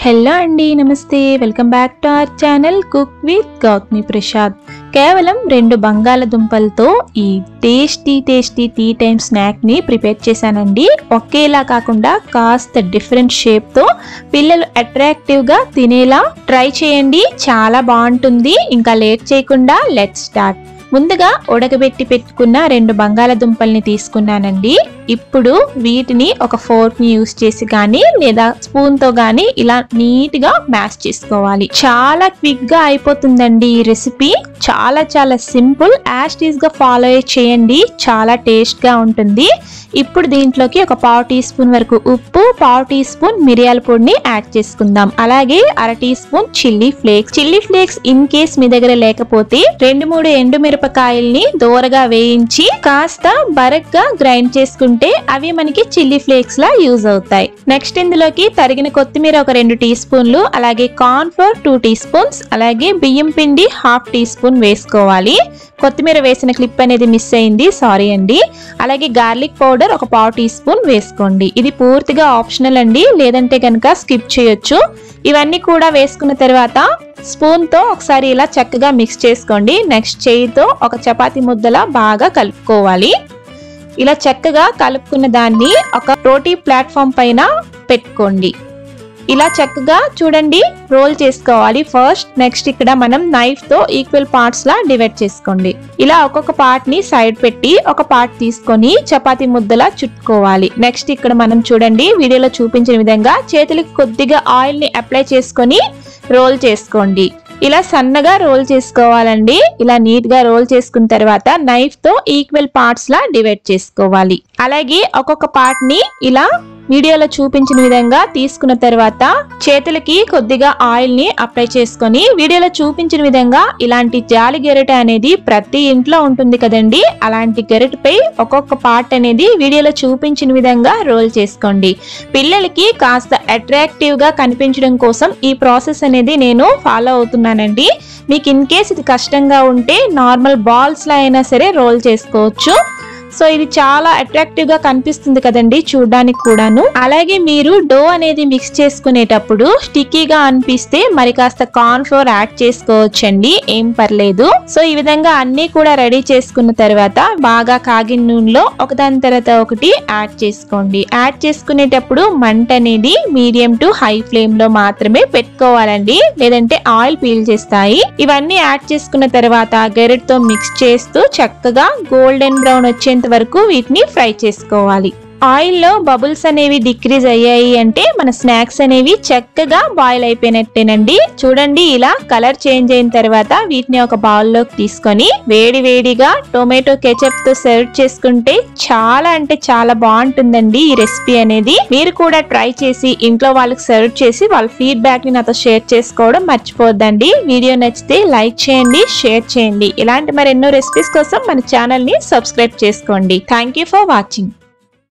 hello అండి నమస్తే welcome back to our channel cook with Gautami Prasad కేవలం రెండు బంగాళదుంపలతో ఈ టేస్టీ టేస్టీ టీ టైమ్ స్నాక్ని ప్రిపేర్ చేశానండి ఒకేలా కాకుండా కాస్త డిఫరెంట్ షేప్తో పిల్లలు అట్రాక్టివ్గా తినేలా ట్రై చేయండి చాలా బాగుంటుంది ఇంకా లేట్ చేయకుండా లెట్ స్టార్ట్ ముందుగా ఉడకబెట్టి పెట్టుకున్న రెండు బంగాళదుంపల్ని తీసుకున్నానండి ఇప్పుడు వీటిని ఒక ఫోర్క్ ని యూస్ చేసి కానీ లేదా స్పూన్ తో కానీ ఇలా నీట్ గా మ్యాష్ చేసుకోవాలి చాలా క్విక్ గా అయిపోతుందండి ఈ రెసిపీ చాలా చాలా సింపుల్ యాస్టీస్ గా ఫాలో చేయండి చాలా టేస్ట్ గా ఉంటుంది ఇప్పుడు దీంట్లోకి ఒక పావు టీ స్పూన్ వరకు ఉప్పు పావు టీ స్పూన్ మిరియాల పొడిని యాడ్ చేసుకుందాం అలాగే అర teaspoon chilli flakes chilli flakes in case మీ దగ్గర లేకపోతే రెండు మూడు ఎండు మిరపకాయల్ని దోరగా వేయించి కాస్త బరగ్గా గ్రైండ్ చేసుకుంటే అవి మనకి చిల్లీ ఫ్లేక్స్ లా యూజ్ అవుతాయి నెక్స్ట్ ఇందులోకి తరిగిన కొత్తిమీర ఒక రెండు టీ స్పూన్లు అలాగే corn flour two teaspoons అలాగే బియ్యం పిండి హాఫ్ టీ స్పూన్ వేసుకోవాలి కొత్తిమీర వేసిన క్లిప్ అనేది మిస్ అయింది సారీ అండి అలాగే గార్లిక్ పౌడర్ ఒక పావు టీ స్పూన్ వేసుకోండి ఇది పూర్తిగా ఆప్షనల్ అండి లేదంటే కనుక స్కిప్ చేయొచ్చు ఇవన్నీ కూడా వేసుకున్న తర్వాత స్పూన్ తో ఒకసారి ఇలా చక్కగా మిక్స్ చేసుకోండి నెక్స్ట్ చేయితో ఒక చపాతీ ముద్దలా బాగా కలుపుకోవాలి ఇలా చక్కగా కలుపుకున్న దాన్ని ఒక రోటీ ప్లాట్ఫామ్ పైన పెట్టుకోండి ఇలా చక్కగా చూడండి రోల్ చేసుకోవాలి ఫస్ట్ నెక్స్ట్ ఇక్కడ మనం నైఫ్ తో ఈక్వల్ పార్ట్స్ లా డివైడ్ చేసుకోండి ఇలా ఒక్కొక్క పార్ట్ ని సైడ్ పెట్టి ఒక పార్ట్ తీసుకొని చపాతీ ముద్దలా చుట్టుకోవాలి నెక్స్ట్ ఇక్కడ మనం చూడండి వీడియోలో చూపించిన విధంగా చేతులకు కొద్దిగా ఆయిల్ ని అప్లై చేసుకొని రోల్ చేసుకోండి ఇలా సన్నగా రోల్ చేసుకోవాలండి ఇలా నీట్ గా రోల్ చేసుకున్న తర్వాత నైఫ్ తో ఈక్వల్ పార్ట్స్ లా డివైడ్ చేసుకోవాలి అలాగే ఒక్కొక్క పార్ట్ ని ఇలా వీడియోలో చూపించిన విధంగా తీసుకున్న తర్వాత చేతులకి కొద్దిగా ఆయిల్ ని అప్లై చేసుకొని వీడియోలో చూపించిన విధంగా ఇలాంటి జాలి గెరట అనేది ప్రతి ఇంట్లో ఉంటుంది కదండి అలాంటి గెరటిపై ఒక్కొక్క పార్ట్ అనేది వీడియోలో చూపించిన విధంగా రోల్ చేసుకోండి పిల్లలకి కాస్త అట్రాక్టివ్ గా కనిపించడం కోసం ఈ ప్రాసెస్ అనేది నేను ఫాలో అవుతున్నానండి మీకు ఇన్ కేస్ ఇది కష్టంగా ఉంటే నార్మల్ బాల్స్ లా అయినా సరే రోల్ చేసుకోవచ్చు సో ఇది చాలా అట్రాక్టివ్ గా కనిపిస్తుంది కదండి చూడడానికి కూడాను అలాగే మీరు డో అనేది మిక్స్ చేసుకునేటప్పుడు స్టిక్కీగా అనిపిస్తే మరి కాస్త కార్న్ ఫ్లోర్ యాడ్ చేసుకోవచ్చండి ఏం పర్లేదు సో ఈ విధంగా అన్ని కూడా రెడీ చేసుకున్న తర్వాత బాగా కాగిన నూనెలో ఒకదాని తర్వాత ఒకటి యాడ్ చేసుకోండి యాడ్ చేసుకునేటప్పుడు మంట అనేది మీడియం టు హై ఫ్లేమ్ లో మాత్రమే పెట్టుకోవాలండి లేదంటే ఆయిల్ పీల్ చేస్తాయి ఇవన్నీ యాడ్ చేసుకున్న తర్వాత గెరెట్ తో మిక్స్ చేస్తూ చక్కగా గోల్డెన్ బ్రౌన్ వచ్చేంత వరకు వీటిని ఫ్రై చేసుకోవాలి ఆయిల్లో బబుల్స్ అనేవి డిక్రీజ్ అయ్యాయి అంటే మన స్నాక్స్ అనేవి చక్కగా బాయిల్ అయిపోయినట్టేనండి చూడండి ఇలా కలర్ చేంజ్ అయిన తర్వాత వీటిని ఒక బౌల్లోకి తీసుకొని వేడి వేడిగా టొమాటో కెచప్ తో సర్వ్ చేసుకుంటే చాలా అంటే చాలా బాగుంటుందండి ఈ రెసిపీ అనేది మీరు కూడా ట్రై చేసి ఇంట్లో వాళ్ళకి సర్వ్ చేసి వాళ్ళ ఫీడ్బ్యాక్ ని నాతో షేర్ చేసుకోవడం మర్చిపోద్దండి వీడియో నచ్చితే లైక్ చేయండి షేర్ చేయండి ఇలాంటి మరెన్నో రెసిపీస్ కోసం మన ఛానల్ ని సబ్స్క్రైబ్ చేసుకోండి థ్యాంక్ యూ ఫర్ వాచింగ్